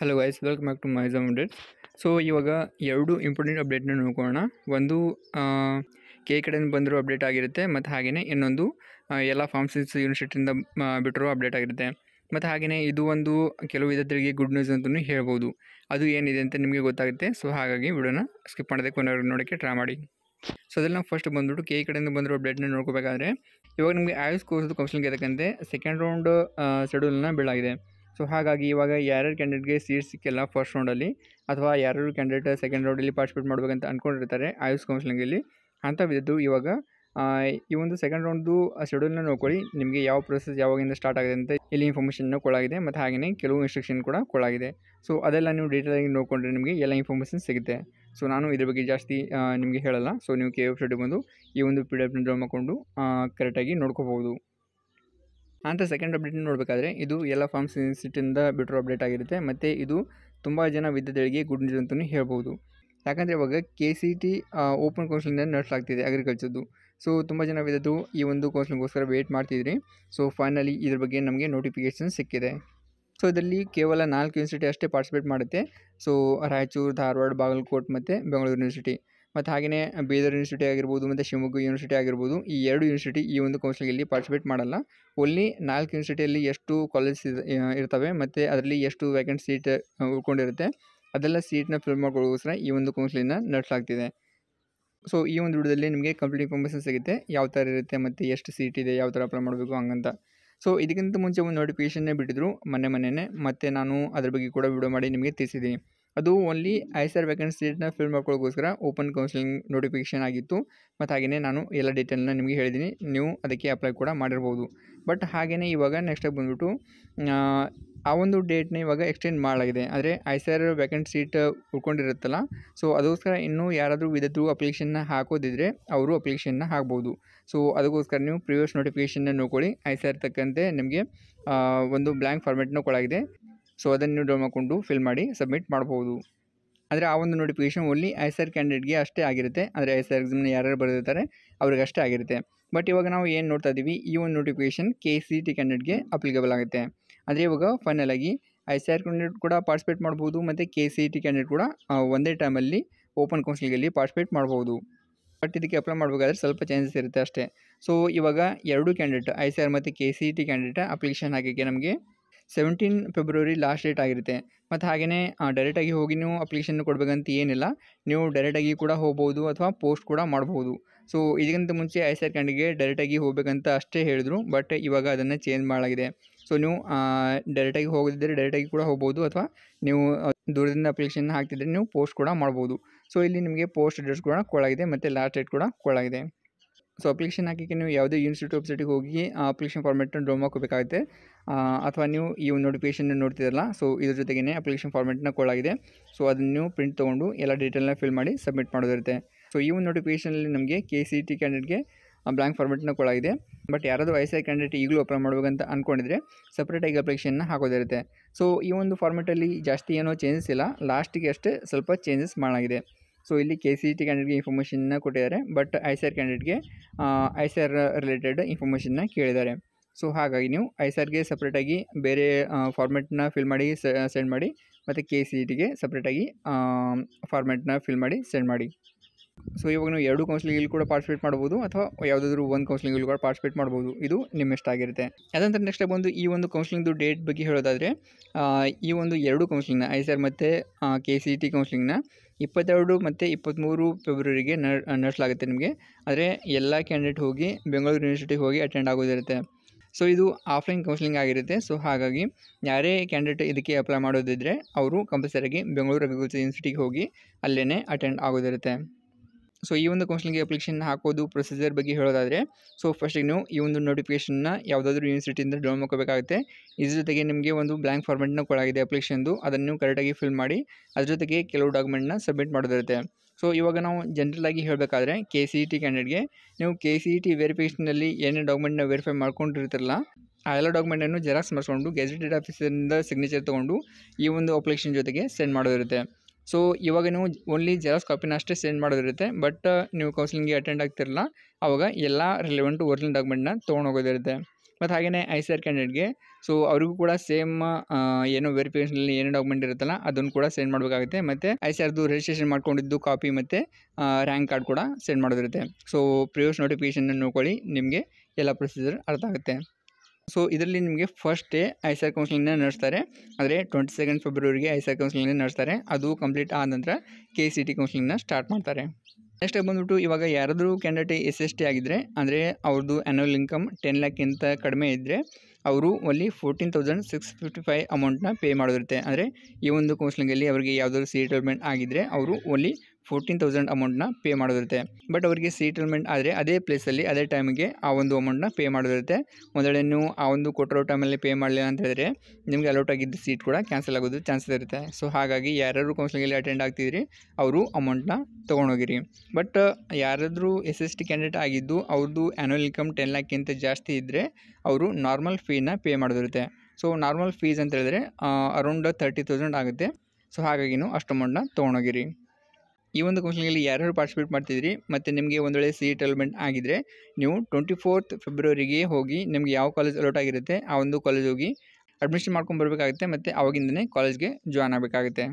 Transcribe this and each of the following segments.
hello guys welcome back to ಮೈಸಮ್ update so ಇವಾಗ ಎರಡು ಇಂಪಾರ್ಟೆಂಟ್ ಅಪ್ಡೇಟ್ನ ನೋಡ್ಕೊಳ್ಳೋಣ ಒಂದು ಕೆ ಕಡೆಯಿಂದ ಬಂದಿರೋ ಅಪ್ಡೇಟ್ ಆಗಿರುತ್ತೆ ಮತ್ತು ಹಾಗೆಯೇ ಇನ್ನೊಂದು ಆ, ಎಲ್ಲ ಫಾರ್ಮ್ಸಿಸ್ ಯೂನಿವರ್ಸಿಟಿಯಿಂದ ಬಿಟ್ಟಿರೋ ಅಪ್ಡೇಟ್ ಆಗಿರುತ್ತೆ ಮತ್ತು ಹಾಗೆಯೇ ಇದು ಒಂದು ಕೆಲವು ವಿದ್ಯಾರ್ಥಿಗಳಿಗೆ ಗುಡ್ ನ್ಯೂಸ್ ಅಂತಲೂ ಹೇಳ್ಬೋದು ಅದು ಏನಿದೆ ಅಂತ ನಿಮಗೆ ಗೊತ್ತಾಗುತ್ತೆ ಸೊ ಹಾಗಾಗಿ ವಿಡಿಯೋನ ಸ್ಕಿಪ್ ಮಾಡದೆ ಕೊನೆವರೆಗೂ ನೋಡೋಕ್ಕೆ ಟ್ರೈ ಮಾಡಿ ಸೊ ಅದ್ರಲ್ಲಿ ನಾವು ಫಸ್ಟ್ ಬಂದ್ಬಿಟ್ಟು ಕೆ ಕಡೆಯಿಂದ ಬಂದಿರೋ ಅಪ್ಡೇಟ್ನ ನೋಡ್ಕೋಬೇಕಾದ್ರೆ ಇವಾಗ ನಿಮಗೆ ಆಯುಷ್ ಕೋರ್ಸ್ದು ಕೌನ್ಸಿಲಿಂಗ್ ಇದಕ್ಕಂತೆ ಸೆಕೆಂಡ್ ರೌಂಡ್ ಶೆಡ್ಯೂಲ್ನ ಬೀಳಾಗಿದೆ ಸೊ ಹಾಗಾಗಿ ಇವಾಗ ಯಾರ್ಯಾರು ಕ್ಯಾಂಡಿಡೇಟ್ಗೆ ಸೀಟ್ ಸಿಕ್ಕಿಲ್ಲ ಫಸ್ಟ್ ರೌಂಡಲ್ಲಿ ಅಥವಾ ಯಾರ್ಯಾರು ಕ್ಯಾಂಡಿಡೇಟ್ ಸೆಕೆಂಡ್ ರೌಂಡಲ್ಲಿ ಪಾರ್ಟಿಸಿಪೇಟ್ ಮಾಡ್ಬೇಕಂತ ಅಂದ್ಕೊಂಡಿರ್ತಾರೆ ಆಯುಷ್ ಕೌನ್ಸಿಲಿಂಗಲ್ಲಿ ಅಂಥ ವಿದ್ಯುತ್ತು ಇವಾಗ ಆ, ಈ ಒಂದು ಸೆಕೆಂಡ್ ರೌಂಡ್ದು ಶೆಡ್ಯೂಲ್ನ ನೋಡ್ಕೊಳ್ಳಿ ನಿಮಗೆ ಯಾವ ಪ್ರೊಸೆಸ್ ಯಾವಾಗಿಂದ ಸ್ಟಾರ್ಟ್ ಆಗಿದೆ ಅಂತ ಇಲ್ಲಿ ಇನ್ಫಾರ್ಮೇಷನ್ನ ಕೊಡಾಗಿದೆ ಮತ್ತು ಹಾಗೆಯೇ ಕೆಲವು ಇನ್ಸ್ಟ್ರಕ್ಷನ್ ಕೂಡ ಕೊಡಾಗಿದೆ ಸೊ ಅದೆಲ್ಲ ನೀವು ಡೀಟೇಲಾಗಿ ನೋಡಿಕೊಂಡ್ರೆ ನಿಮಗೆ ಎಲ್ಲ ಇನ್ಫಾರ್ಮೇಷನ್ ಸಿಗುತ್ತೆ ಸೊ ನಾನು ಇದ್ರ ಬಗ್ಗೆ ಜಾಸ್ತಿ ಆ, ನಿಮಗೆ ಹೇಳಲ್ಲ ಸೊ ನೀವು ಕೆ ವೆಬ್ಸೈಟಿಗೆ ಬಂದು ಈ ಒಂದು ಪಿ ಡಿ ಎಫ್ನ ಡೌನ್ ಮಾಡಿಕೊಂಡು ಕರೆಕ್ಟಾಗಿ ನೋಡ್ಕೋಬೋದು ಅಂತ ಸೆಕೆಂಡ್ ಅಪ್ಡೇಟ್ ನೋಡಬೇಕಾದ್ರೆ ಇದು ಎಲ್ಲ ಫಾರ್ಮ್ಸ್ ಇನ್ಸ್ಟಿಟ್ಯೂಟಿಂದ ಬಿಟ್ಟಿರೋ ಅಪ್ಡೇಟ್ ಆಗಿರುತ್ತೆ ಮತ್ತು ಇದು ತುಂಬ ಜನ ವಿದ್ಯಾರ್ಥಿಗಳಿಗೆ ಗುಡ್ ನ್ಯೂಸ್ ಅಂತಲೂ ಹೇಳ್ಬೋದು ಯಾಕಂದರೆ ಇವಾಗ K C T open counselling ನಡೆಸಲಾಗ್ತಿದೆ ಅಗ್ರಿಕಲ್ಚರ್ದು ಸೊ ತುಂಬ ಜನ ವಿದ್ಯಾರ್ಥಿಗಳು ಈ ಒಂದು ಕೌನ್ಸಿಲಿಂಗ್ಗೋಸ್ಕರ ವೇಟ್ ಮಾಡ್ತಿದ್ರಿ ಸೊ ಫೈನಲಿ ಇದ್ರ ಬಗ್ಗೆ ನಮಗೆ ನೋಟಿಫಿಕೇಷನ್ ಸಿಕ್ಕಿದೆ ಸೊ ಇದರಲ್ಲಿ ಕೇವಲ ನಾಲ್ಕು ಯೂನಿವರ್ಸಿಟಿ ಅಷ್ಟೇ ಪಾರ್ಟಿಸಿಪೇಟ್ ಮಾಡುತ್ತೆ ಸೊ ರಾಯಚೂರು ಧಾರವಾಡ ಬಾಗಲಕೋಟ್ ಮತ್ತು ಬೆಂಗಳೂರು ಯೂನಿವರ್ಸಿಟಿ ಮತ್ತು ಹಾಗೆಯೇ ಬೀದರ್ ಯೂನಿವರ್ಸಿಟಿ ಆಗಿರ್ಬೋದು ಮತ್ತು ಶಿವಮೊಗ್ಗ ಯೂನಿವರ್ಸಿಟಿ ಆಗಿರ್ಬೋದು ಈ ಎರಡು ಯೂನಿವರ್ಸಿಟಿ ಈ ಒಂದು ಕೌನ್ಸಿಲಿಂಗಲ್ಲಿ ಪಾರ್ಟಿಸಿಪೇಟ್ ಮಾಡಲ್ಲ ಓನ್ಲಿ ನಾಲ್ಕು ಯೂನಿವರ್ಸಿಟಿಯಲ್ಲಿ ಎಷ್ಟು ಕಾಲೇಜ್ ಇರ್ತವೆ ಮತ್ತು ಅದರಲ್ಲಿ ಎಷ್ಟು ವ್ಯಾಕೆಂಟ್ ಸೀಟ್ ಉಳ್ಕೊಂಡಿರುತ್ತೆ ಅದೆಲ್ಲ ಸೀಟ್ನ ಫಿಲ್ ಮಾಡ್ಕೊಳ್ಳೋಸ್ಕರ ಈ ಒಂದು ಕೌನ್ಸಿಲಿಂಗ್ನ ನಡೆಸಲಾಗ್ತಿದೆ ಸೊ ಈ ಒಂದು ವಿಡಿಯೋದಲ್ಲಿ ನಿಮಗೆ ಕಂಪ್ಲೀಟ್ ಇನ್ಫಾರ್ಮೇಷನ್ ಸಿಗುತ್ತೆ ಯಾವ ಥರ ಇರುತ್ತೆ ಮತ್ತು ಎಷ್ಟು ಸೀಟ್ ಇದೆ ಯಾವ ಥರ ಅಪ್ಲೈ ಮಾಡಬೇಕು ಹಂಗಂತ ಸೊ ಇದಕ್ಕಿಂತ ಮುಂಚೆ ಒಂದು ನೋಟಿಫಿಕೇಷನ್ನೇ ಬಿಟ್ಟಿದ್ರು ಮೊನ್ನೆ ಮೊನ್ನೆನೇ ಮತ್ತು ನಾನು ಅದ್ರ ಬಗ್ಗೆ ಕೂಡ ವಿಡಿಯೋ ಮಾಡಿ ನಿಮಗೆ ತಿಳಿಸಿದ್ದೀನಿ ಅದು ಓನ್ಲಿ ಐ ಸರ್ ವ್ಯಾಕೆಂಟ್ ಸೀಟ್ನ ಫಿಲ್ ಮಾಡ್ಕೊಳ್ಳೋಕ್ಕೋಸ್ಕರ ಓಪನ್ ಕೌನ್ಸಿಲಿಂಗ್ ನೋಟಿಫಿಕೇಷನ್ ಆಗಿತ್ತು ಮತ್ತು ಹಾಗೆಯೇ ನಾನು ಎಲ್ಲ ಡೀಟೇಲ್ನ ನಿಮಗೆ ಹೇಳಿದ್ದೀನಿ ನೀವು ಅದಕ್ಕೆ ಅಪ್ಲೈ ಕೂಡ ಮಾಡಿರ್ಬೋದು ಬಟ್ ಹಾಗೆಯೇ ಇವಾಗ ನೆಕ್ಸ್ಟಾಗಿ ಬಂದ್ಬಿಟ್ಟು ಆ, ಆ ಒಂದು ಡೇಟ್ನ ಇವಾಗ ಎಕ್ಸ್ಟೆಂಡ್ ಮಾಡಲಾಗಿದೆ ಅಂದರೆ I C R vacant seat ಉಳ್ಕೊಂಡಿರುತ್ತಲ್ಲ ಸೊ ಅದಕ್ಕೋಸ್ಕರ ಇನ್ನೂ ಯಾರಾದರೂ ವಿದ್ಯಾರ್ಥಿಗಳು ಅಪ್ಲಿಕೇಶನ್ನ ಹಾಕೋದಿದ್ರೆ ಅವರು ಅಪ್ಲಿಕೇಶನ್ನ ಹಾಕ್ಬೋದು ಸೊ ಅದಕ್ಕೋಸ್ಕರ ನೀವು ಪ್ರಿವಿಯಸ್ ನೋಟಿಫಿಕೇಷನ್ನ ನೋಡ್ಕೊಳ್ಳಿ ಐ ಸಿ ಆರ್ ತಕ್ಕಂತೆ ನಿಮಗೆ ಆ, ಒಂದು ಬ್ಲ್ಯಾಂಕ್ ಫಾರ್ಮೆಟ್ನ ಕೊಡಾಗಿದೆ ಸೊ ಅದನ್ನು ನೀವು ಡೌನ್ ಮಾಡಿಕೊಂಡು ಫಿಲ್ ಮಾಡಿ ಸಬ್ಮಿಟ್ ಮಾಡ್ಬೋದು ಆದರೆ ಆ ಒಂದು notification only I C R ಕ್ಯಾಂಡಿಡೇಟ್ಗೆ ಅಷ್ಟೇ ಆಗಿರುತ್ತೆ ಅಂದರೆ ಐ ಸಿ ಆರ್ ಎಕ್ಸಾಮ್ನ ಯಾರ್ಯಾರು ಬರೆದಿರ್ತಾರೆ ಅವ್ರಿಗೆ ಅಷ್ಟೇ ಆಗಿರುತ್ತೆ ಬಟ್ ಇವಾಗ ನಾವು ಏನು ನೋಡ್ತಾ ಇದ್ದೀವಿ ಈ ಒಂದು ನೋಟಿಫಿಕೇಷನ್ ಕೆ ಸಿ ಟಿ ಕ್ಯಾಂಡಿಡೇಟ್ಗೆ ಅಪ್ಲಿಕಬಲ್ ಆಗುತ್ತೆ ಅಂದರೆ ಇವಾಗ ಫೈನಲ್ ಆಗಿ ಐ ಸಿ ಆರ್ ಕ್ಯಾಂಡಿಡೇಟ್ ಕೂಡ ಪಾರ್ಟಿಸಿಪೇಟ್ ಮಾಡ್ಬೋದು ಮತ್ತು ಕೆ ಸಿ ಟಿ ಕ್ಯಾಂಡಿಡೇಟ್ ಕೂಡ ಆ, ಒಂದೇ ಟೈಮಲ್ಲಿ ಓಪನ್ ಕೌನ್ಸಿಲಿಂಗಲ್ಲಿ ಪಾರ್ಟಿಸಿಪೇಟ್ ಮಾಡ್ಬೋದು ಬಟ್ ಇದಕ್ಕೆ ಅಪ್ಲೈ ಮಾಡಬೇಕಾದ್ರೆ ಸ್ವಲ್ಪ ಚೇಂಜಸ್ ಇರುತ್ತೆ ಅಷ್ಟೇ ಸೊ ಇವಾಗ ಎರಡು ಕ್ಯಾಂಡಿಡೇಟ್ ಐ ಸಿ ಆರ್ ಮತ್ತು K C T candidate application ಹಾಕೋಕ್ಕೆ ನಮಗೆ ಸೆವೆಂಟೀನ್ ಫೆಬ್ರವರಿ ಲಾಸ್ಟ್ ಡೇಟ್ ಆಗಿರುತ್ತೆ ಮತ್ತು ಹಾಗೆಯೇ ಡೈರೆಕ್ಟಾಗಿ ಹೋಗಿ ನೀವು ಅಪ್ಲಿಕೇಶನ್ ಕೊಡಬೇಕಂತ ಏನಿಲ್ಲ ನೀವು ಡೈರೆಕ್ಟಾಗಿ ಕೂಡ ಹೋಗ್ಬೋದು ಅಥವಾ ಪೋಸ್ಟ್ ಕೂಡ ಮಾಡ್ಬೋದು ಸೊ ಇದಕ್ಕಿಂತ ಮುಂಚೆ ಐ ಸಿ ಆರ್ ಕ್ಯಾಂಡಿಗೆ ಡೈರೆಕ್ಟಾಗಿ ಹೋಗಬೇಕಂತ ಅಷ್ಟೇ ಹೇಳಿದ್ರು ಬಟ್ ಇವಾಗ ಅದನ್ನು ಚೇಂಜ್ ಮಾಡಲಾಗಿದೆ ಸೊ ನೀವು ಡೈರೆಕ್ಟಾಗಿ ಹೋಗದಿದ್ದರೆ ಡೈರೆಕ್ಟಾಗಿ ಕೂಡ ಹೋಗ್ಬೋದು ಅಥವಾ ನೀವು ಆ, ದೂರದಿಂದ ಅಪ್ಲಿಕೇಶನ್ ಹಾಕ್ತಿದ್ರೆ ನೀವು ಪೋಸ್ಟ್ ಕೂಡ ಮಾಡ್ಬೋದು ಸೊ ಇಲ್ಲಿ ನಿಮಗೆ ಪೋಸ್ಟ್ ಅಡ್ರೆಸ್ ಕೂಡ ಕೊಡಲಾಗಿದೆ ಮತ್ತು ಲಾಸ್ಟ್ ಡೇಟ್ ಕೂಡ ಕೊಡಲಾಗಿದೆ ಸೊ ಅಪ್ಲಿಕೇಶನ್ ಹಾಕಿಕ್ಕೆ ನೀವು ಯಾವುದೇ ಯೂನಿವರ್ಸಿಟಿ ವೆಬ್ಸೈಟಿಗೆ ಹೋಗಿ ಆ ಅಪ್ಲಿಕೇಶನ್ ಫಾರ್ಮೆಟ್ನ ಡೌನ್ ಮಾಡ್ಕೋಬೇಕಾಗುತ್ತೆ ಆ, ಅಥವಾ ನೀವು ಈ ಒಂದು ನೋಟಿಫಿಕೇಷನ್ ನೋಡ್ತಿರಲ್ಲ ಸೊ ಇದ್ರ ಜೊತೆಗೇ ಅಪ್ಲಿಕೇಶನ್ ಫಾರ್ಮೆಟ್ನ ಕೊಡಲಾಗಿದೆ ಸೊ ಅದನ್ನು ನೀವು ಪ್ರಿಂಟ್ ತೊಗೊಂಡು ಎಲ್ಲ ಡೀಟೇಲ್ನ ಫಿಲ್ ಮಾಡಿ ಸಬ್ಮಿಟ್ ಮಾಡೋದಿರುತ್ತೆ ಸೊ ಈ ಒಂದು ನೋಟಿಫಿಕೇಷನಲ್ಲಿ ನಮಗೆ ಕೆ ಸಿ ಟಿ ಕ್ಯಾಂಡಿಡೇಟ್ಗೆ ಬ್ಲ್ಯಾಂಕ್ ಫಾರ್ಮೆಟ್ನ ಕೊಡಲಾಗಿದೆ ಬಟ್ ಯಾರಾದರೂ ಐ ಸಿ ಐ ಕ್ಯಾಂಡಿಡೇಟ್ ಈಗಲೂ ಅಪ್ಲೈ ಮಾಡಬೇಕಂತ ಅಂದ್ಕೊಂಡಿದ್ರೆ ಸಪ್ರೇಟಾಗಿ ಅಪ್ಲಿಕೇಶನ್ನ ಹಾಕೋದಿರುತ್ತೆ ಸೊ ಈ ಒಂದು ಫಾರ್ಮೆಟಲ್ಲಿ ಜಾಸ್ತಿ ಏನೋ ಚೇಂಜಸ್ ಇಲ್ಲ ಲಾಸ್ಟಿಗೆ ಅಷ್ಟೇ ಸ್ವಲ್ಪ ಚೇಂಜಸ್ ಮಾಡಲಾಗಿದೆ ಸೊ ಇಲ್ಲಿ ಕೆ ಸಿ ಟಿ ಕ್ಯಾಂಡಿಡೇಟ್ಗೆ ಇನ್ಫಾರ್ಮೇಷನ್ನ ಕೊಟ್ಟಿದ್ದಾರೆ ಬಟ್ ಐ ಸಿ ಆರ್ ಕ್ಯಾಂಡಿಡೇಟ್ಗೆ ಐ ಸಿ ಆರ್ ರಿಲೇಟೆಡ್ ಇನ್ಫಾರ್ಮೇಷನ್ನ ಕೇಳಿದ್ದಾರೆ ಸೊ ಹಾಗಾಗಿ ನೀವು ಐ ಸಿ ಆರ್ಗೆ ಸಪ್ರೇಟಾಗಿ ಬೇರೆ ಫಾರ್ಮೆಟ್ನ ಫಿಲ್ ಮಾಡಿ ಸೆಂಡ್ ಮಾಡಿ ಮತ್ತು ಕೆ ಸಿ ಟಿಗೆ ಸಪ್ರೇಟಾಗಿ ಫಾರ್ಮೆಟ್ನ ಫಿಲ್ ಮಾಡಿ ಸೆಂಡ್ ಮಾಡಿ ಸೊ ಇವಾಗ ನೀವು ಎರಡು ಕೌನ್ಸಿಲಿಂಗಲ್ಲಿ ಕೂಡ ಪಾರ್ಟಿಸಿಪೇಟ್ ಮಾಡ್ಬೋದು ಅಥವಾ ಯಾವುದಾದ್ರೂ ಒಂದು ಕೌನ್ಸಿಲಿಂಗಲ್ಲಿ ಕೂಡ ಪಾರ್ಟಿಸಿಪೇಟ್ ಮಾಡ್ಬೋದು ಇದು ನಿಮ್ಮ ಇಷ್ಟ ಆಗಿರುತ್ತೆ ಅದಂತರ ನೆಕ್ಸ್ಟ್ ಬಂದು ಈ ಒಂದು ಕೌನ್ಸಿಲಿಂಗ್ದು ಡೇಟ್ ಬಗ್ಗೆ ಹೇಳೋದಾದರೆ ಆ, ಈ ಒಂದು ಎರಡು ಕೌನ್ಸಿಲಿಂಗ್ನ ಐ ಸಿ ಆರ್ ಮತ್ತು ಕೆ ಸಿ ಟಿ ಕೌನ್ಸಿಲಿಂಗ್ನ ಇಪ್ಪತ್ತೆರಡು ಮತ್ತು ಇಪ್ಪತ್ತ್ಮೂರು ಫೆಬ್ರವರಿಗೆ ನಡೆಸಲಾಗುತ್ತೆ ನಿಮಗೆ ಆದರೆ ಎಲ್ಲ ಕ್ಯಾಂಡಿಡೇಟ್ ಹೋಗಿ ಬೆಂಗಳೂರು ಯೂನಿವರ್ಸಿಟಿಗೆ ಹೋಗಿ ಅಟೆಂಡ್ ಆಗೋದಿರುತ್ತೆ ಸೊ ಇದು ಆಫ್ಲೈನ್ ಕೌನ್ಸಿಲಿಂಗ್ ಆಗಿರುತ್ತೆ ಸೊ ಹಾಗಾಗಿ ಯಾರೇ ಕ್ಯಾಂಡಿಡೇಟ್ ಇದಕ್ಕೆ ಅಪ್ಲೈ ಮಾಡೋದಿದ್ದರೆ ಅವರು ಕಂಪಲ್ಸರಿಯಾಗಿ ಬೆಂಗಳೂರು ಅಗ್ರಿಕಲ್ಚರ್ ಯೂನಿವರ್ಸಿಟಿಗೆ ಹೋಗಿ ಅಲ್ಲೇ ಅಟೆಂಡ್ ಆಗೋದಿರುತ್ತೆ ಸೊ ಈ ಒಂದು ಕೌನ್ಸಿಲಿಂಗ್ ಅಪ್ಲಿಕೇಶನ್ ಹಾಕೋದು ಪ್ರೊಸೀಜರ್ ಬಗ್ಗೆ ಹೇಳೋದಾದರೆ ಸೊ ಫಸ್ಟಿಗೆ ನೀವು ಈ ಒಂದು ನೋಟಿಫಿಕೇಷನ್ನ ಯಾವುದಾದ್ರೂ ಯೂನಿವರ್ಸಿಟಿಯಿಂದ ಡೌನ್ ಮಾಡ್ಕೋಬೇಕಾಗುತ್ತೆ ಇದ್ರ ಜೊತೆಗೆ ನಿಮಗೆ ಒಂದು ಬ್ಲ್ಯಾಂಕ್ ಫಾರ್ಮೆಟ್ನ ಕೊಡಾಗಿದೆ ಅಪ್ಲಿಕೇಶನ್ದು ಅದನ್ನು ನೀವು ಕರೆಕ್ಟಾಗಿ ಫಿಲ್ ಮಾಡಿ ಅದ್ರ ಜೊತೆಗೆ ಕೆಲವು ಡಾಕ್ಯುಮೆಂಟ್ನ ಸಬ್ಮಿಟ್ ಮಾಡೋದಿರುತ್ತೆ ಸೊ ಇವಾಗ ನಾವು ಜನರಲ್ ಆಗಿ ಹೇಳಬೇಕಾದ್ರೆ ಕೆ ಸಿ ಇ ಟಿ ಕ್ಯಾಂಡಿಡೇಟ್ಗೆ ನೀವು ಕೆ ಸಿ ಇ ಟಿ ವೆರಿಫಿಕೇಷನಲ್ಲಿ ಏನೇ ಡಾಕ್ಯುಮೆಂಟ್ನ ವೆರಿಫೈ ಮಾಡ್ಕೊಂಡಿರ್ತಿರಲ್ಲ ಆ ಎಲ್ಲ ಡಾಕ್ಯುಮೆಂಟನ್ನು ಜೆರಾಕ್ಸ್ ಮಾಡಿಸ್ಕೊಂಡು ಗೆಜೆಟೆಡ್ ಆಫೀಸರಿಂದ ಸಿಗ್ನೇಚರ್ ತೊಗೊಂಡು ಈ ಒಂದು ಅಪ್ಲಿಕೇಶನ್ ಜೊತೆಗೆ ಸೆಂಡ್ ಮಾಡೋದಿರುತ್ತೆ ಸೊ ಇವಾಗ ನೀವು ಓನ್ಲಿ ಜೆರಾಕ್ಸ್ ಕಾಪಿನ ಅಷ್ಟೇ ಸೆಂಡ್ ಮಾಡೋದಿರುತ್ತೆ ಬಟ್ ನೀವು ಕೌನ್ಸಿಲಿಂಗ್ಗೆ ಅಟೆಂಡ್ ಆಗ್ತಿರಲ್ಲ ಆವಾಗ ಎಲ್ಲ ರಿಲೆವೆಂಟ್ ಒರಿಜಿನಲ್ ಡಾಕ್ಯುಮೆಂಟ್ನ ತೊಗೊಂಡೋಗೋದಿರುತ್ತೆ ಮತ್ತು ಹಾಗೆಯೇ ಐ ಸಿ ಆರ್ ಕ್ಯಾಂಡಿಡೇಟ್ಗೆ ಸೊ ಅವ್ರಿಗೂ ಕೂಡ ಸೇಮ್ ಏನೋ ವೆರಿಫಿಕೇಷನಲ್ಲಿ ಏನು ಡಾಕ್ಯುಮೆಂಟ್ ಇರುತ್ತಲ್ಲ ಅದನ್ನು ಕೂಡ ಸೆಂಡ್ ಮಾಡಬೇಕಾಗುತ್ತೆ ಮತ್ತು ಐ ಸಿ ಆರ್ದು ರಿಜಿಸ್ಟ್ರೇಷನ್ ಮಾಡ್ಕೊಂಡಿದ್ದು ಕಾಪಿ ಮತ್ತು ರ್ಯಾಂಕ್ ಕಾರ್ಡ್ ಕೂಡ ಸೆಂಡ್ ಮಾಡೋದಿರುತ್ತೆ ಸೊ ಪ್ರಿವಿಯಸ್ ನೋಟಿಫಿಕೇಷನ್ ನೋಡ್ಕೊಳ್ಳಿ ನಿಮಗೆ ಎಲ್ಲ ಪ್ರೊಸೀಜರ್ ಅರ್ಥ ಆಗುತ್ತೆ ಸೊ ಇದರಲ್ಲಿ ನಿಮಗೆ first day I C R ಕೌನ್ಸಿಲಿಂಗ್ನ ನಡೆಸ್ತಾರೆ ಅಂದರೆ ಟ್ವೆಂಟಿ ಸೆಕೆಂಡ್ ಫೆಬ್ರವರಿಗೆ ಐ ಸಿ ಆರ್ ಕೌನ್ಸಿಲಿಂಗ್ನ ನಡೆಸ್ತಾರೆ ಅದು ಕಂಪ್ಲೀಟ್ ಆದ ನಂತರ ಕೆ ಸಿ ಟಿ ಕೌನ್ಸಿಲಿಂಗ್ನ ಸ್ಟಾರ್ಟ್ ಮಾಡ್ತಾರೆ ನೆಕ್ಸ್ಟ್ ಬಂದ್ಬಿಟ್ಟು ಇವಾಗ ಯಾರಾದರೂ ಕ್ಯಾಂಡಿಡೇಟ್ ಎಸ್ ಎಸ್ ಟಿ ಆಗಿದ್ದರೆ ಅಂದರೆ ಅವ್ರದ್ದು ಆ್ಯನ್ಯುವಲ್ ಇನ್ಕಮ್ ಟೆನ್ ಲ್ಯಾಕ್ಕಿಂತ ಕಡಿಮೆ ಇದ್ದರೆ ಅವರು ಅಲ್ಲಿ fourteen thousand six fifty five ಅಮೌಂಟ್ನ ಪೇ ಮಾಡೋದಿರುತ್ತೆ ಅಂದರೆ ಈ ಒಂದು ಕೌನ್ಸಿಲಿಂಗಲ್ಲಿ ಅವರಿಗೆ ಯಾವುದಾದ್ರು ಸೀಟಲ್ಮೆಂಟ್ ಆಗಿದ್ದರೆ ಅವರು ಓನ್ಲಿ ಫೋರ್ಟೀನ್ ತೌಸಂಡ್ ಅಮೌಂಟ್ನ ಪೇ ಮಾಡೋದಿರುತ್ತೆ ಬಟ್ ಅವರಿಗೆ ಸೀಟಲ್ಮೆಂಟ್ ಆದರೆ ಅದೇ ಪ್ಲೇಸಲ್ಲಿ ಅದೇ ಟೈಮಿಗೆ ಆ ಒಂದು ಅಮೌಂಟ್ನ ಪೇ ಮಾಡೋದಿರುತ್ತೆ ಒಂದು ವೇಳೆ ನೀವು ಆ ಒಂದು ಕೊಟ್ಟಿರೋ ಟೈಮಲ್ಲಿ ಪೇ ಮಾಡಲಿಲ್ಲ ಅಂತ ಹೇಳಿದ್ರೆ ನಿಮಗೆ ಅಲೌಟ್ ಆಗಿದ್ದ ಸೀಟ್ ಕೂಡ ಕ್ಯಾನ್ಸಲ್ ಆಗೋದು ಚಾನ್ಸಸ್ ಇರುತ್ತೆ ಸೊ ಹಾಗಾಗಿ ಯಾರ್ಯಾರು ಕೌನ್ಸಿಲಿಂಗಲ್ಲಿ ಅಟೆಂಡ್ ಆಗ್ತಿದ್ರಿ ಅವರು ಅಮೌಂಟ್ನ ತೊಗೊಂಡೋಗಿರಿ ಬಟ್ ಯಾರಾದರೂ ಎಸ್ ಎಸ್ ಟಿ ಕ್ಯಾಂಡಿಡೇಟ್ ಆಗಿದ್ದು ಅವ್ರದ್ದು ಆ್ಯನ್ಯುವಲ್ ಇನ್ಕಮ್ ಟೆನ್ ಲ್ಯಾಕ್ಕಿಂತ ಜಾಸ್ತಿ ಇದ್ದರೆ ಅವರು ನಾರ್ಮಲ್ ಫೀನ ಪೇ ಮಾಡೋದಿರುತ್ತೆ ಸೊ ನಾರ್ಮಲ್ ಫೀಸ್ ಅಂತ ಹೇಳಿದ್ರೆ ಅರೌಂಡ್ ತರ್ಟಿ ತೌಸಂಡ್ ಆಗುತ್ತೆ ಸೊ ಹಾಗಾಗಿ ನೀವು ಅಷ್ಟು ಅಮೌಂಟ್ನ ತೊಗೊಂಡೋಗಿರಿ ಈ ಒಂದು ಕೌನ್ಸಿಲಿಂಗಲ್ಲಿ ಯಾರ್ಯಾರು ಪಾರ್ಟಿಸಿಪೇಟ್ ಮಾಡ್ತಿದ್ರಿ ಮತ್ತು ನಿಮಗೆ ಒಂದು ವೇಳೆ ಸೀಟ್ ಅಲಾಟ್ಮೆಂಟ್ ಆಗಿದ್ದರೆ ನೀವು ಟ್ವೆಂಟಿ ಫೋರ್ತ್ ಫೆಬ್ರವರಿಗೆ ಹೋಗಿ ನಿಮಗೆ ಯಾವ ಕಾಲೇಜ್ ಅಲೋಟ್ ಆಗಿರುತ್ತೆ ಆ ಒಂದು ಕಾಲೇಜ್ ಹೋಗಿ ಅಡ್ಮಿಷನ್ ಮಾಡ್ಕೊಂಡು ಬರಬೇಕಾಗುತ್ತೆ ಮತ್ತು ಆವಾಗಿಂದನೇ ಕಾಲೇಜ್ಗೆ ಜಾಯ್ನ್ ಆಗಬೇಕಾಗುತ್ತೆ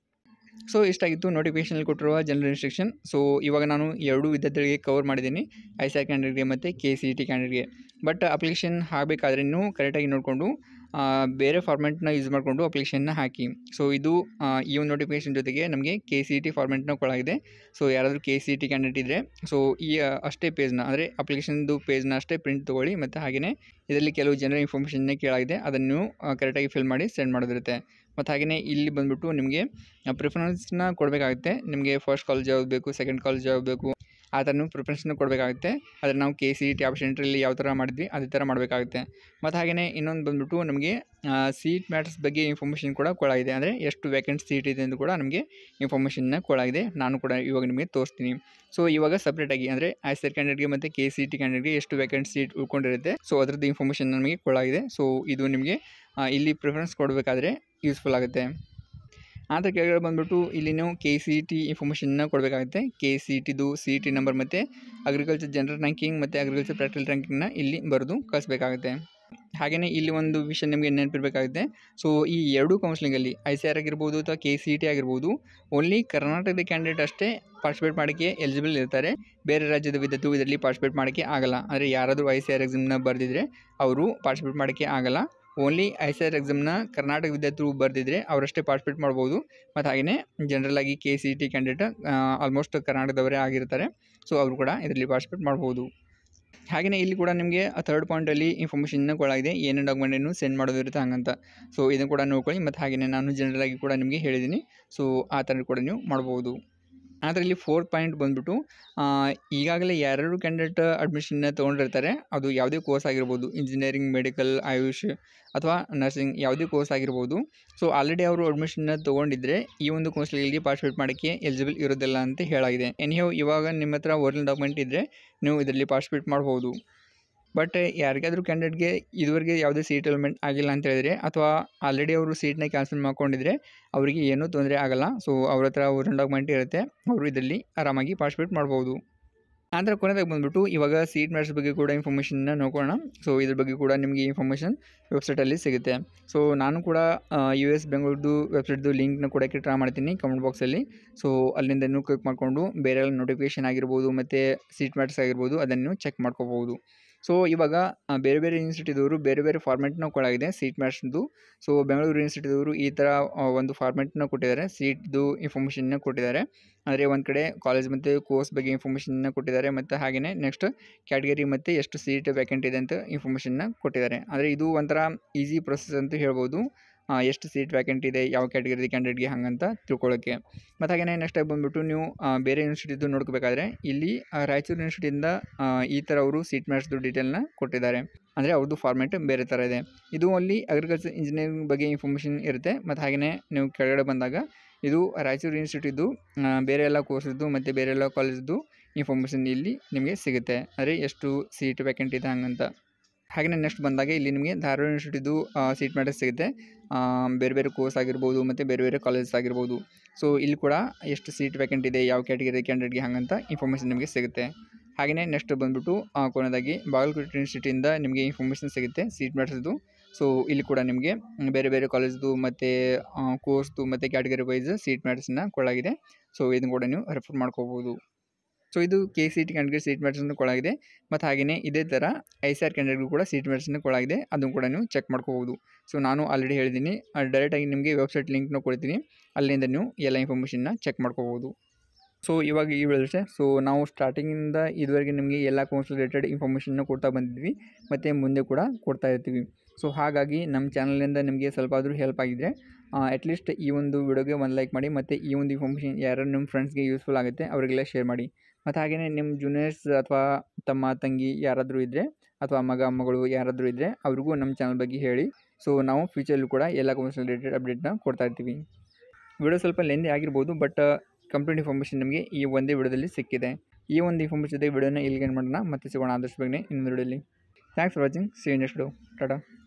ಸೊ ಇಷ್ಟಾಗಿತ್ತು ನೋಟಿಫಿಕೇಷನಲ್ಲಿ ಕೊಟ್ಟಿರುವ ಜನರಲ್ ಇನ್ಸ್ಟ್ರಕ್ಷನ್ ಸೊ ಇವಾಗ ನಾನು ಎರಡು ವಿದ್ಯಾರ್ಥಿಗಳಿಗೆ ಕವರ್ ಮಾಡಿದ್ದೀನಿ ಐ ಸಿ ಆರ್ ಕ್ಯಾಂಡಿಡೇಟ್ಗೆ ಮತ್ತು ಕೆ ಸಿ ಟಿ ಕ್ಯಾಂಡಿಡೇಟ್ಗೆ ಬಟ್ ಅಪ್ಲಿಕೇಶನ್ ಹಾಕಬೇಕಾದ್ರೆ ನೀವು ಕರೆಕ್ಟಾಗಿ ನೋಡಿಕೊಂಡು ಬೇರೆ ಫಾರ್ಮೆಟ್ನ ಯೂಸ್ ಮಾಡಿಕೊಂಡು ಅಪ್ಲಿಕೇಶನ್ನ ಹಾಕಿ ಸೊ ಇದು ಆ, ಈ ಒಂದು ನೋಟಿಫಿಕೇಷನ್ ಜೊತೆಗೆ ನಮಗೆ ಕೆ ಸಿ ಟಿ ಫಾರ್ಮೆಟ್ನ ಕೊಡಲಾಗಿದೆ ಸೊ ಯಾರಾದರೂ ಕೆ ಸಿ ಟಿ ಕ್ಯಾಂಡಿಡೇಟ್ ಇದ್ದರೆ ಸೊ ಈ ಆ, ಅಷ್ಟೇ ಪೇಜ್ನ ಅಂದರೆ ಅಪ್ಲಿಕೇಶನ್ದು ಪೇಜ್ನ ಅಷ್ಟೇ ಪ್ರಿಂಟ್ ತೊಗೊಳ್ಳಿ ಮತ್ತು ಹಾಗೆಯೇ ಇದರಲ್ಲಿ ಕೆಲವು ಜನರಲ್ ಇನ್ಫಾರ್ಮೇಷನ್ನೇ ಕೇಳಾಗಿದೆ ಅದನ್ನು ಕರೆಕ್ಟಾಗಿ ಫಿಲ್ ಮಾಡಿ ಸೆಂಡ್ ಮಾಡೋದಿರುತ್ತೆ ಮತ್ತು ಹಾಗೆಯೇ ಇಲ್ಲಿ ಬಂದುಬಿಟ್ಟು ನಿಮಗೆ ಪ್ರಿಫರೆನ್ಸ್ನ ಕೊಡಬೇಕಾಗುತ್ತೆ ನಿಮಗೆ ಫಸ್ಟ್ ಕಾಲೇಜ್ ಯಾವ್ದು ಬೇಕು ಸೆಕೆಂಡ್ ಕಾಲೇಜ್ ಯಾವ್ದು ಬೇಕು ಆ ಥರ ನೀವು ಪ್ರಿಫರೆನ್ಸ್ನ ಕೊಡಬೇಕಾಗುತ್ತೆ ಆದರೆ ನಾವು ಕೆ ಸಿ ಟಿ ಆಪ್ಷನ್ ಎಂಟ್ರಲ್ಲಿ ಯಾವ ಥರ ಮಾಡಿದ್ವಿ ಅದೇ ಥರ ಮಾಡಬೇಕಾಗುತ್ತೆ ಮತ್ತು ಹಾಗೆಯೇ ಇನ್ನೊಂದು ಬಂದುಬಿಟ್ಟು ನಮಗೆ ಸೀಟ್ ಮ್ಯಾಟರ್ಸ್ ಬಗ್ಗೆ ಇನ್ಫಾರ್ಮೇಷನ್ ಕೂಡ ಕೊಡಾಗಿದೆ ಅಂದರೆ ಎಷ್ಟು ವೇಕೆಂಟ್ ಸೀಟ್ ಇದೆ ಎಂದು ಕೂಡ ನಮಗೆ ಇನ್ಫಾರ್ಮೇಷನ್ನ ಕೊಡಾಗಿದೆ ನಾನು ಕೂಡ ಇವಾಗ ನಿಮಗೆ ತೋರಿಸ್ತೀನಿ ಸೊ ಇವಾಗ ಸಪ್ರೇಟಾಗಿ ಅಂದರೆ ಐ ಸಿ ಆರ್ ಕ್ಯಾಂಡಿಡೇಟ್ಗೆ ಮತ್ತು ಕೆ ಸಿ ಟಿ ಕ್ಯಾಂಡಿಡೇಟ್ಗೆ ಎಷ್ಟು ವೇಕೆಂಟ್ ಸೀಟ್ ಉಳ್ಕೊಂಡಿರುತ್ತೆ ಸೊ ಅದರದ್ದು ಇನ್ಫಾರ್ಮೇಷನ್ ನಮಗೆ ಕೊಡಾಗಿದೆ ಸೊ ಇದು ನಿಮಗೆ ಆ, ಇಲ್ಲಿ ಪ್ರಿಫರೆನ್ಸ್ ಕೊಡಬೇಕಾದ್ರೆ ಯೂಸ್ಫುಲ್ ಆಗುತ್ತೆ ಆದರೆ ಕೆಳಗಡೆ ಬಂದುಬಿಟ್ಟು ಇಲ್ಲಿ ನೀವು ಕೆ ಸಿ ಟಿ ಇನ್ಫಾರ್ಮೇಷನ್ನ ಕೊಡಬೇಕಾಗುತ್ತೆ ಕೆ ಸಿ ಟಿದು ಸಿ ಟಿ ನಂಬರ್ ಮತ್ತು ಅಗ್ರಿಕಲ್ಚರ್ ಜನರಲ್ ರ್ಯಾಂಕಿಂಗ್ ಮತ್ತು ಅಗ್ರಿಕಲ್ಚರ್ ಪ್ರಾಕ್ಟಿಕಲ್ ರ್ಯಾಂಕಿಂಗ್ನ ಇಲ್ಲಿ ಬರೆದು ಕಳಿಸ್ಬೇಕಾಗುತ್ತೆ ಹಾಗೆಯೇ ಇಲ್ಲಿ ಒಂದು ವಿಷಯ ನಿಮಗೆ ನೆನಪಿರಬೇಕಾಗುತ್ತೆ ಸೊ ಈ ಎರಡೂ ಕೌನ್ಸಿಲಿಂಗಲ್ಲಿ ಐ ಸಿ ಆರ್ ಆಗಿರ್ಬೋದು ಅಥವಾ ಕೆ ಸಿ ಟಿ ಆಗಿರ್ಬೋದು ಓನ್ಲಿ ಕರ್ನಾಟಕದ ಕ್ಯಾಂಡಿಡೇಟ್ ಅಷ್ಟೇ ಪಾರ್ಟಿಸಿಪೇಟ್ ಮಾಡೋಕ್ಕೆ ಎಲಿಜಿಬಲ್ ಇರ್ತಾರೆ ಬೇರೆ ರಾಜ್ಯದ ವಿದ್ಯಾರ್ಥಿಗಳು ಇದರಲ್ಲಿ ಪಾರ್ಟಿಸಿಪೇಟ್ ಮಾಡೋಕ್ಕೆ ಆಗಲ್ಲ ಅಂದರೆ ಯಾರಾದರೂ ಐ ಸಿ ಆರ್ ಎಕ್ಸಾಮ್ನ ಬರೆದಿದ್ರೆ ಅವರು ಪಾರ್ಟಿಸಿಪೇಟ್ ಮಾಡೋಕ್ಕೆ ಆಗಲ್ಲ ಓನ್ಲಿ ಐ ಸಿ ಆರ್ ಎಕ್ಸಾಮ್ನ ಕರ್ನಾಟಕ ವಿದ್ಯಾರ್ಥಿಗಳು ಬರೆದಿದ್ರೆ ಅವರಷ್ಟೇ ಪಾರ್ಟಿಸಿಪೇಟ್ ಮಾಡ್ಬೋದು ಮತ್ತು ಹಾಗೆಯೇ ಜನರಲ್ ಆಗಿ K C T candidate almost ಕರ್ನಾಟಕದವರೇ ಆಗಿರ್ತಾರೆ ಸೊ ಅವರು ಕೂಡ ಇದರಲ್ಲಿ ಪಾರ್ಟಿಸಿಪೇಟ್ ಮಾಡ್ಬೋದು ಹಾಗೆಯೇ ಇಲ್ಲಿ ಕೂಡ ನಿಮಗೆ ಥರ್ಡ್ ಪಾಯಿಂಟಲ್ಲಿ ಇನ್ಫಾರ್ಮೇಷನ್ನ ಕೊಡಲಾಗಿದೆ ಏನೇನು ಡಾಕ್ಯುಮೆಂಟನ್ನು ಸೆಂಡ್ ಮಾಡೋದಿರುತ್ತೆ ಹಂಗಂತ ಸೊ ಇದನ್ನು ಕೂಡ ನೋಡ್ಕೊಳ್ಳಿ ಮತ್ತು ಹಾಗೆಯೇ ನಾನು ಜನರಲ್ ಆಗಿ ಕೂಡ ನಿಮಗೆ ಹೇಳಿದ್ದೀನಿ ಸೊ ಆ ಥರ ಕೂಡ ನೀವು ಮಾಡ್ಬೋದು ಆದರೆ ಇಲ್ಲಿ ಫೋರ್ತ್ ಪಾಯಿಂಟ್ ಬಂದುಬಿಟ್ಟು ಈಗಾಗಲೇ ಯಾರ್ಯಾರು ಕ್ಯಾಂಡಿಡೇಟ್ ಅಡ್ಮಿಷನ್ನ ತೊಗೊಂಡಿರ್ತಾರೆ ಅದು ಯಾವುದೇ ಕೋರ್ಸ್ ಆಗಿರ್ಬೋದು ಇಂಜಿನಿಯರಿಂಗ್ ಮೆಡಿಕಲ್ ಆಯುಷ್ ಅಥವಾ ನರ್ಸಿಂಗ್ ಯಾವುದೇ ಕೋರ್ಸ್ ಆಗಿರ್ಬೋದು ಸೊ ಆಲ್ರೆಡಿ ಅವರು ಅಡ್ಮಿಷನ್ನ ತೊಗೊಂಡಿದ್ರೆ ಈ ಒಂದು ಕೌನ್ಸಿಲಿಂಗಲ್ಲಿ ಪಾರ್ಟಿಸಿಪೇಟ್ ಮಾಡೋಕ್ಕೆ ಎಲಿಜಿಬಲ್ ಇರೋದಿಲ್ಲ ಅಂತ ಹೇಳಾಗಿದೆ ಎನಿಹೋ ಇವಾಗ ನಿಮ್ಮ ಹತ್ರ ಒರಿಜಿನಲ್ ಡಾಕ್ಯುಮೆಂಟ್ ಇದ್ದರೆ ನೀವು ಇದರಲ್ಲಿ ಪಾರ್ಟಿಸಿಪೇಟ್ ಮಾಡ್ಬೋದು ಬಟ್ ಯಾರಿಗಾದ್ರೂ ಕ್ಯಾಂಡಿಡೇಟ್ಗೆ ಇದುವರೆಗೆ ಯಾವುದೇ ಸೀಟ್ ಅಲಾಟ್ಮೆಂಟ್ ಆಗಿಲ್ಲ ಅಂತ ಹೇಳಿದ್ರೆ ಅಥವಾ ಆಲ್ರೆಡಿ ಅವರು ಸೀಟ್ನ ಕ್ಯಾನ್ಸಲ್ ಮಾಡ್ಕೊಂಡಿದ್ರೆ ಅವರಿಗೆ ಏನೂ ತೊಂದರೆ ಆಗಲ್ಲ ಸೊ ಅವ್ರ ಹತ್ರ ಒರಿಜಿನಲ್ ಡಾಕ್ಯುಮೆಂಟ್ ಇರುತ್ತೆ ಅವರು ಇದರಲ್ಲಿ ಆರಾಮಾಗಿ ಪಾರ್ಟಿಸಿಪೇಟ್ ಮಾಡ್ಬೋದು ಆದರೆ ಕೊನೆದಾಗ ಬಂದುಬಿಟ್ಟು ಇವಾಗ ಸೀಟ್ ಮ್ಯಾಟ್ಸ್ ಬಗ್ಗೆ ಕೂಡ ಇನ್ಫಾರ್ಮೇಷನ್ನ ನೋಡೋಣ ಸೊ ಇದ್ರ ಬಗ್ಗೆ ಕೂಡ ನಿಮಗೆ ಇನ್ಫಾರ್ಮೇಷನ್ ವೆಬ್ಸೈಟಲ್ಲಿ ಸಿಗುತ್ತೆ ಸೊ ನಾನು ಕೂಡ ಯು ಎಸ್ ಬೆಂಗಳೂರದು ವೆಬ್ಸೈಟ್ದು ಲಿಂಕ್ನ ಕೊಡೋಕ್ಕೆ ಟ್ರೈ ಮಾಡ್ತೀನಿ ಕಮೆಂಟ್ ಬಾಕ್ಸಲ್ಲಿ ಸೊ ಅಲ್ಲಿಂದ ನೀವು ಕ್ಲಿಕ್ ಮಾಡಿಕೊಂಡು ಬೇರೆ ನೋಟಿಫಿಕೇಷನ್ ಆಗಿರ್ಬೋದು ಮತ್ತು ಸೀಟ್ ಮ್ಯಾಟ್ಸ್ ಆಗಿರ್ಬೋದು ಅದನ್ನು ಚೆಕ್ ಮಾಡ್ಕೋಬೋದು ಸೊ ಇವಾಗ ಆ, ಬೇರೆ ಬೇರೆ ಯೂನಿವರ್ಸಿಟಿದವರು ಬೇರೆ ಬೇರೆ ಫಾರ್ಮೆಟ್ನ ಕೊಡಾಗಿದೆ ಸೀಟ್ ಮ್ಯಾಟ್ಸ್ದು ಸೊ ಬೆಂಗಳೂರು ಯೂನಿವರ್ಸಿಟಿದವರು ಈ ಥರ ಆ, ಒಂದು ಫಾರ್ಮೆಟ್ನ ಕೊಟ್ಟಿದ್ದಾರೆ ಸೀಟ್ದು ಇನ್ಫಾರ್ಮೇಷನ್ನ ಕೊಟ್ಟಿದ್ದಾರೆ ಅಂದರೆ ಒಂದು ಕಡೆ ಕಾಲೇಜ್ ಮತ್ತು ಕೋರ್ಸ್ ಬಗ್ಗೆ ಇನ್ಫಾರ್ಮೇಷನ್ನ ಕೊಟ್ಟಿದ್ದಾರೆ ಮತ್ತು ಹಾಗೆಯೇ ನೆಕ್ಸ್ಟ್ ಕ್ಯಾಟಗರಿ ಮತ್ತು ಎಷ್ಟು ಸೀಟ್ ವ್ಯಾಕೆಂಟ್ ಇದೆ ಅಂತ ಇನ್ಫಾರ್ಮೇಷನ್ನ ಕೊಟ್ಟಿದ್ದಾರೆ ಅಂದರೆ ಇದು ಒಂಥರ ಈಸಿ ಪ್ರೊಸೆಸ್ ಅಂತ ಹೇಳ್ಬೋದು ಆ, ಎಷ್ಟು ಸೀಟ್ ವ್ಯಾಕೆಂಟ್ ಇದೆ ಯಾವ ಕ್ಯಾಟಗರಿ ಕ್ಯಾಂಡಿಡೇಟ್ಗೆ ಹಂಗಂತ ತಿಳ್ಕೊಳ್ಳೋಕ್ಕೆ ಮತ್ತು ಹಾಗೆಯೇ ನೆಕ್ಸ್ಟ್ ಆಗಿ ಬಂದುಬಿಟ್ಟು ನೀವು ಆ, ಬೇರೆ ಯೂನಿವರ್ಸಿಟಿದು ನೋಡ್ಕೋಬೇಕಾದ್ರೆ ಇಲ್ಲಿ ಆ, ರಾಯಚೂರು ಯೂನಿವರ್ಸಿಟಿಯಿಂದ ಆ, ಈ ಥರ ಅವರು ಸೀಟ್ ಮ್ಯಾಟ್ಸ್ದು ಡೀಟೇಲ್ನ ಕೊಟ್ಟಿದ್ದಾರೆ ಅಂದರೆ ಅವ್ರದ್ದು ಫಾರ್ಮೆಟ್ ಬೇರೆ ಥರ ಇದೆ ಇದು ಅಲ್ಲಿ ಅಗ್ರಿಕಲ್ಚರ್ ಇಂಜಿನಿಯರಿಂಗ್ ಬಗ್ಗೆ ಇನ್ಫಾರ್ಮೇಷನ್ ಇರುತ್ತೆ ಮತ್ತು ಹಾಗೆಯೇ ನೀವು ಕೆಳಗಡೆ ಬಂದಾಗ ಇದು ರಾಯಚೂರು ಯೂನಿವರ್ಸಿಟಿದು ಆ, ಬೇರೆ ಎಲ್ಲ ಕೋರ್ಸದ್ದು ಮತ್ತು ಬೇರೆ ಎಲ್ಲ ಕಾಲೇಜ್ದು ಇನ್ಫಾರ್ಮೇಷನ್ ಇಲ್ಲಿ ನಿಮಗೆ ಸಿಗುತ್ತೆ ಅಂದರೆ ಎಷ್ಟು ಸೀಟ್ ವ್ಯಾಕೆಂಟ್ ಇದೆ ಹಂಗಂತ ಹಾಗೆಯೇ ನೆಕ್ಸ್ಟ್ ಬಂದಾಗ ಇಲ್ಲಿ ನಿಮಗೆ ಧಾರವಾಡ ಯೂನಿವರ್ಸಿಟಿದು ಸೀಟ್ ಮ್ಯಾಟರ್ ಸಿಗುತ್ತೆ ಬೇರೆ ಬೇರೆ ಕೋರ್ಸ್ ಆಗಿರ್ಬೋದು ಮತ್ತು ಬೇರೆ ಬೇರೆ ಕಾಲೇಜಸ್ ಆಗಿರ್ಬೋದು ಸೊ ಇಲ್ಲಿ ಕೂಡ ಎಷ್ಟು ಸೀಟ್ ವೇಕೆಂಟ್ ಇದೆ ಯಾವ ಕ್ಯಾಟಗರಿ ಕ್ಯಾಂಡಿಡೇಟ್ಗೆ ಹಂಗಂತ ಇನ್ಫಾರ್ಮೇಷನ್ ನಿಮಗೆ ಸಿಗುತ್ತೆ ಹಾಗೆಯೇ ನೆಕ್ಸ್ಟ್ ಬಂದುಬಿಟ್ಟು ಕೊನೆಯದಾಗಿ ಬಾಗಲಕೋಟೆ ಯೂನಿವರ್ಸಿಟಿಯಿಂದ ನಿಮಗೆ ಇನ್ಫಾರ್ಮೇಷನ್ ಸಿಗುತ್ತೆ ಸೀಟ್ ಮ್ಯಾಟ್ರದ್ದು ಸೊ ಇಲ್ಲಿ ಕೂಡ ನಿಮಗೆ ಬೇರೆ ಬೇರೆ ಕಾಲೇಜ್ದು ಮತ್ತು ಕೋರ್ಸ್ದು ಮತ್ತು ಕ್ಯಾಟಗರಿ ವೈಸ್ ಸೀಟ್ ಮ್ಯಾಟ್ರನ್ನ ಕೊಡಲಾಗಿದೆ ಸೊ ಇದನ್ನು ಕೂಡ ನೀವು ರೆಫರ್ ಮಾಡ್ಕೋಬೋದು ಸೊ ಇದು K C T candidate seat ಮ್ಯಾಟ್ರನ್ನ ಕೊಡಲಾಗಿದೆ ಮತ್ತು ಹಾಗೆಯೇ ಇದೇ ಥರ ಐ ಸಿ ಆರ್ ಕ್ಯಾಂಡಿಡೇಟ್ಗೂ ಕೂಡ ಸೀಟ್ ಮ್ಯಾಟ್ರನ್ನ ಕೊಡಲಾಗಿದೆ ಅದನ್ನು ಕೂಡ ನೀವು ಚೆಕ್ ಮಾಡ್ಕೋಬೋದು ಸೊ ನಾನು ಆಲ್ರೆಡಿ ಹೇಳಿದ್ದೀನಿ ಡೈರೆಕ್ಟಾಗಿ ನಿಮಗೆ ವೆಬ್ಸೈಟ್ ಲಿಂಕ್ನ ಕೊಡ್ತೀನಿ ಅಲ್ಲಿಂದ ನೀವು ಎಲ್ಲ ಇನ್ಫಾರ್ಮೇಷನ್ನ ಚೆಕ್ ಮಾಡ್ಕೋಬೋದು ಸೊ ಇವಾಗ ಈ ವಿಡಿಯೋದಷ್ಟೇ ಸೊ ನಾವು ಸ್ಟಾರ್ಟಿಂಗಿಂದ ಇದುವರೆಗೆ ನಿಮಗೆ ಎಲ್ಲ ಕೋರ್ಸ್ ರಿಲೇಟೆಡ್ ಇನ್ಫಾರ್ಮೇಷನ್ನ ಕೊಡ್ತಾ ಬಂದಿದ್ವಿ ಮತ್ತು ಮುಂದೆ ಕೂಡ ಕೊಡ್ತಾ ಇರ್ತೀವಿ ಸೊ ಹಾಗಾಗಿ ನಮ್ಮ ಚಾನಲಿಂದ ನಿಮಗೆ ಸ್ವಲ್ಪ ಆದರೂ ಹೆಲ್ಪ್ ಆಗಿದ್ದರೆ ಅಟ್ಲೀಸ್ಟ್ ಈ ಒಂದು ವಿಡಿಯೋಗೆ ಒಂದು ಲೈಕ್ ಮಾಡಿ ಮತ್ತು ಈ ಒಂದು ಇನ್ಫಾರ್ಮೇಷನ್ ಯಾರು ನಿಮ್ಮ ಫ್ರೆಂಡ್ಸ್ಗೆ ಯೂಸ್ಫುಲ್ ಆಗುತ್ತೆ ಅವರಿಗೆಲ್ಲ ಶೇರ್ ಮಾಡಿ ಮತ್ತು ಹಾಗೆಯೇ ನಿಮ್ಮ ಜೂನಿಯರ್ಸ್ ಅಥವಾ ತಮ್ಮ ತಂಗಿ ಯಾರಾದರೂ ಇದ್ದರೆ ಅಥವಾ ಮಗ ಮಗಳು ಯಾರಾದರೂ ಇದ್ದರೆ ಅವ್ರಿಗೂ ನಮ್ಮ ಚಾನಲ್ ಬಗ್ಗೆ ಹೇಳಿ ಸೊ ನಾವು ಫ್ಯೂಚರಲ್ಲೂ ಕೂಡ ಎಲ್ಲ ಕೋರ್ಸ್ ರಿಲೇಟೆಡ್ ಅಪ್ಡೇಟ್ನ ಕೊಡ್ತಾ ಇರ್ತೀವಿ ವಿಡಿಯೋ ಸ್ವಲ್ಪ ಲೆಂದಿ ಆಗಿರ್ಬೋದು ಬಟ್ ಕಂಪ್ಲೀಟ್ ಇನ್ಫಾರ್ಮೇಷನ್ ನಿಮಗೆ ಈ ಒಂದೇ ವಿಡಿಯೋದಲ್ಲಿ ಸಿಕ್ಕಿದೆ ಈ ಒಂದು ಇನ್ಫಾರ್ಮೇಷನ್ ಜೊತೆ ವಿಡಿಯೋನ ಇಲ್ಲಿಗೆ ಮಾಡೋಣ ಮತ್ತೆ ಸಿಗೋಣ ಆದಷ್ಟು ಬೇಗನೆ ಇನ್ನೊಂದು ವಿಡಿಯೋಲಿ thanks for watching see next video Tata